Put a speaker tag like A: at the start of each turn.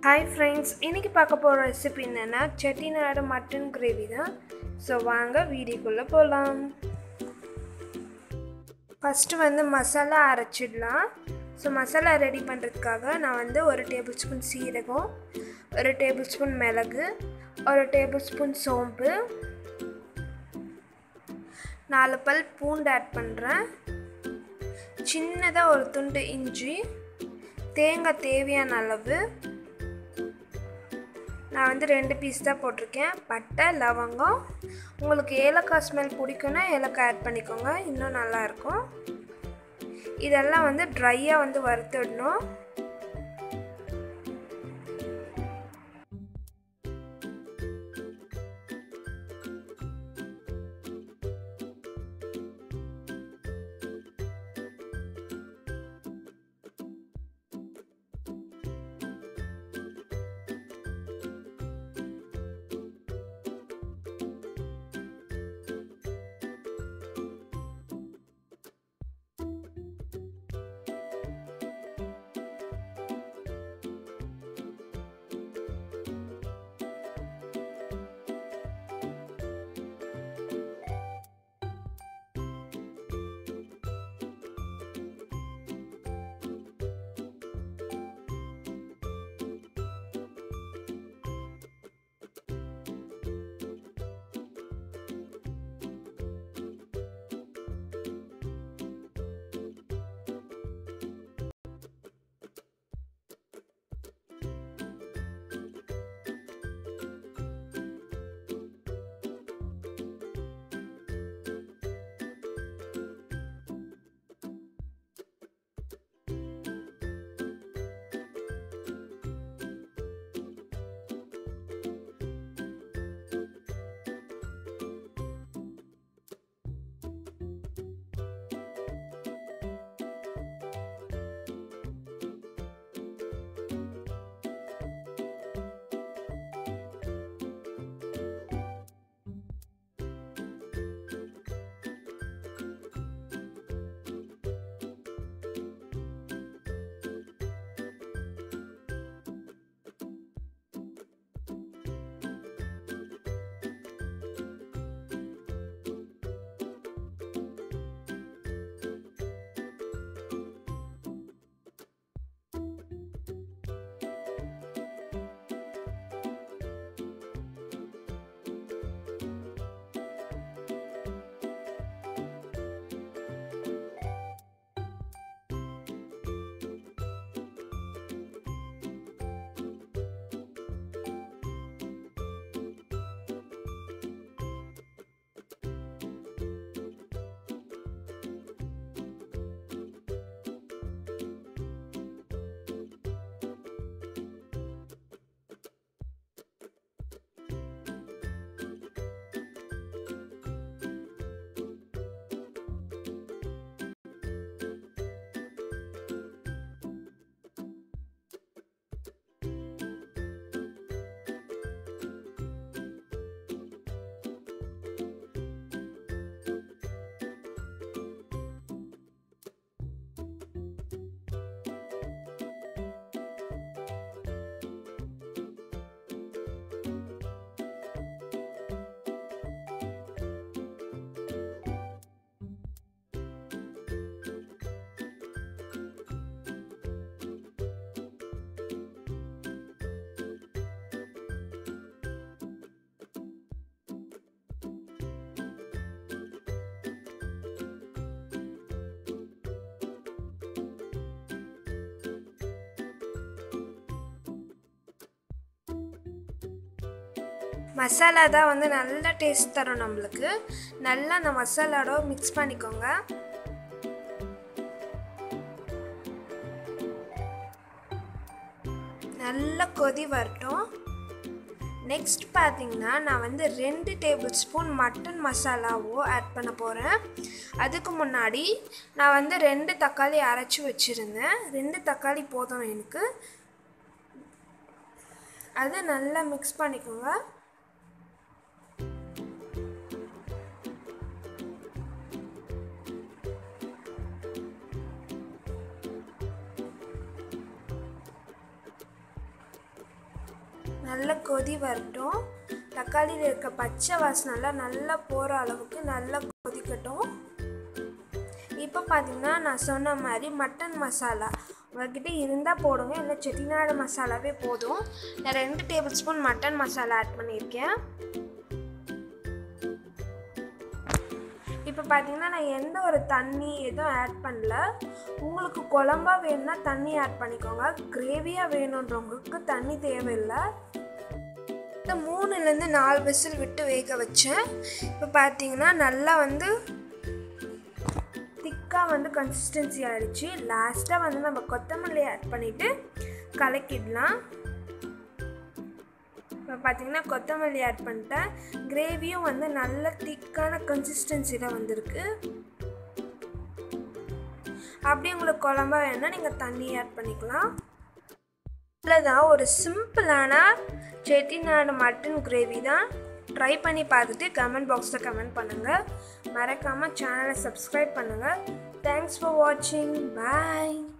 A: hi friends இன்றைக்கி பார்க்க போகிற ரெசிபி என்னென்னா செட்டிநாடு மட்டன் கிரேவி தான் ஸோ வாங்க வீடியோக்குள்ளே போகலாம் ஃபஸ்ட்டு வந்து மசாலா அரைச்சிடலாம் ஸோ மசாலா ரெடி பண்ணுறதுக்காக நான் வந்து ஒரு டேபிள் ஸ்பூன் சீரகம் ஒரு டேபிள் ஸ்பூன் மிளகு ஒரு டேபிள் ஸ்பூன் சோம்பு நாலு பல் பூண்டு ஆட் பண்ணுறேன் சின்னதாக ஒரு துண்டு இஞ்சி தேங்காய் தேவையான அளவு நான் வந்து ரெண்டு பீஸ் தான் போட்டிருக்கேன் பட்டை லவங்கம் உங்களுக்கு ஏலக்காய் ஸ்மெல் பிடிக்குன்னா ஏலக்காய் ஆட் பண்ணிக்கோங்க இன்னும் நல்லாயிருக்கும் இதெல்லாம் வந்து ட்ரையாக வந்து வறுத்துடணும் மசாலா தான் வந்து நல்ல டேஸ்ட் தரும் நம்மளுக்கு நல்லா அந்த மசாலாவோட மிக்ஸ் பண்ணிக்கோங்க நல்ல கொதி வரட்டும் நெக்ஸ்ட் பார்த்தீங்கன்னா நான் வந்து ரெண்டு டேபிள் ஸ்பூன் மட்டன் மசாலாவோ ஆட் பண்ண போகிறேன் அதுக்கு முன்னாடி நான் வந்து ரெண்டு தக்காளி அரைச்சி வச்சுருந்தேன் ரெண்டு தக்காளி போதும் எனக்கு அதை நல்லா மிக்ஸ் பண்ணிக்கோங்க நல்ல கொதி வரட்டும் தக்காளியில் இருக்க பச்சை வாசனைலாம் நல்லா போகிற அளவுக்கு நல்லா கொதிக்கட்டும் இப்போ பார்த்தீங்கன்னா நான் சொன்ன மாதிரி மட்டன் மசாலா உங்ககிட்ட இருந்தால் போடுங்க இல்லை செட்டிநாடு மசாலாவே போதும் நான் ரெண்டு tablespoon mutton masala add பண்ணியிருக்கேன் இப்போ பார்த்தீங்கன்னா நான் எந்த ஒரு தண்ணி எதுவும் ஆட் பண்ணல உங்களுக்கு குழம்பா வேணும்னா தண்ணி ஆட் பண்ணிக்கோங்க கிரேவியாக வேணுன்றவங்களுக்கு தண்ணி தேவையில்லை இந்த மூணுலேருந்து நாலு விசில் விட்டு வேக வச்சேன் இப்போ பார்த்தீங்கன்னா நல்லா வந்து திக்காக வந்து கன்சிஸ்டன்சி ஆகிடுச்சு லாஸ்ட்டாக வந்து நம்ம கொத்தமல்லி ஆட் பண்ணிவிட்டு கலக்கிடலாம் இப்போ பார்த்தீங்கன்னா கொத்தமல்லி ஆட் பண்ணிட்டேன் கிரேவியும் வந்து நல்ல திக்கான கன்சிஸ்டன்சியில் வந்திருக்கு அப்படியே உங்களுக்கு குழம்பா வேணும்னா நீங்கள் தண்ணி ஆட் பண்ணிக்கலாம் இவ்வளோதான் ஒரு சிம்பிளான செட்டிநாடு மட்டன் கிரேவி தான் ட்ரை பண்ணி பார்த்துட்டு கமெண்ட் பாக்ஸில் கமெண்ட் பண்ணுங்கள் மறக்காமல் சேனலை சப்ஸ்கிரைப் பண்ணுங்கள் தேங்க்ஸ் ஃபார் வாட்சிங் பாய்